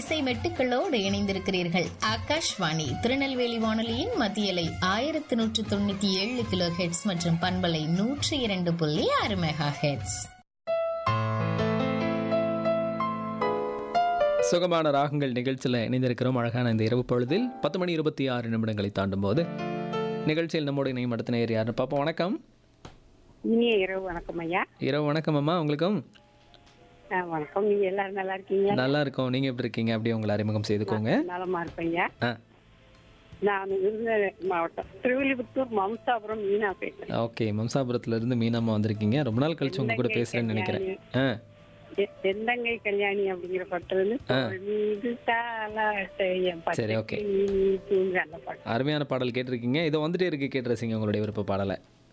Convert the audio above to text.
இசை மெட்டுக்களோடு இணைந்திருக்கிறீர்கள் ஆகாஷ்வாணி திருநெல்வேலி வானொலியின் மத்தியலை ஆயிரத்தி நூற்று தொண்ணூத்தி ஏழு கிலோ ஹெட்ஸ் மற்றும் பண்பலை நூற்றி இரண்டு புள்ளி ஆறு மெகா ஹெட்ஸ் சுகமான ராகங்கள் நிகழ்ச்சியில் இணைந்திருக்கிறோம் அழகான இந்த இரவு பொழுதில் பத்து மணி இருபத்தி ஆறு நிமிடங்களை தாண்டும் போது நிகழ்ச்சியில் நம்மோட இணையம் அடுத்த நேர் யாருன்னு பார்ப்போம் வணக்கம் இனிய இரவு வணக்கம் ஐயா இரவு வணக்கம் அம்மா உங்களுக்கும் ஆ, வணக்கம் நீங்க எல்லாரும் நல்லா இருக்கீங்களா நல்லா இருக்கோம் நீங்கள் எப்படி இருக்கீங்க அப்படியே உங்களை அறிமுகம் செய்துக்கோங்க நலமா இருப்பேங்க ஆ நான் விருதுநகர் மாவட்டம் திருவில்லிபுத்தூர் மம்சாபுரம் மீனா பேசுறேன் ஓகே மம்சாபுரத்துல இருந்து மீனாம்மா வந்திருக்கீங்க ரொம்ப நாள் கழிச்சு உங்க கூட பேசுறேன்னு நினைக்கிறேன் ஆ எ- செந்தங்கை கல்யாணி அப்படிங்கிற பாட்டு வந்து தோள் மீது தாலாட்ட என் பச்சை சரி, okay. கிளி தூங்கு அந்த பாட்டு அருமையான பாடல் கேட்டிருக்கீங்க இதை வந்துட்டே இருக்கு கேட்டு ரசிங்க உங்களுடைய விருப்ப பாடலை